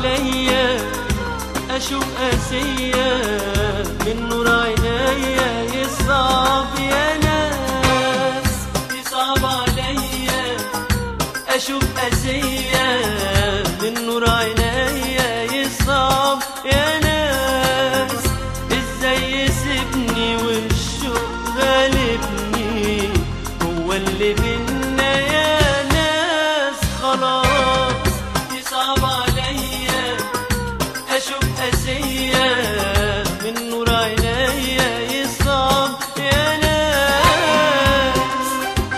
عليا اشوف قاسية من نور عينيا يصعب يا ناس يصعب عليا اشوف قاسية من نور عينيا يصعب يا ناس ازاي يسيبني والشوق غالبني هو اللي بينا يا ناس خلاص يصعب عليا اشوف قاسية من نور عينيا يصعب يا ناس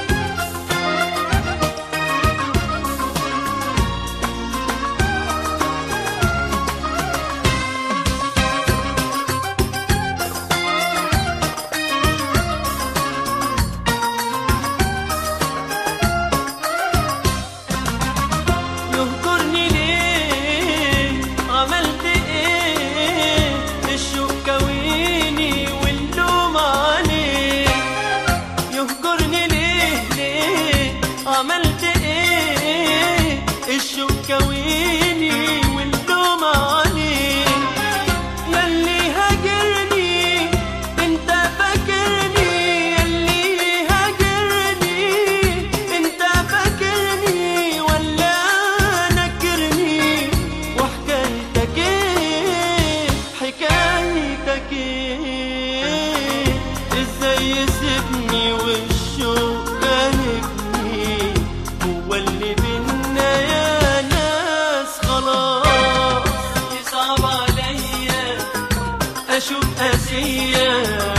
يهجرني ليه عملت ايه الشوق كويني واللوم عليه يهجرني ليه ليه عملت ايه الشوق كويني واللوم عليه ياللي هاجرني انت فاكرني ياللي هاجرني انت فاكرني ولا نكرني وحكايتك ايه حكايتك ايه ازاي يسيبني والشوق غالبني هو اللي بينا يا ناس خلاص يصعب عليا اشوف قاسية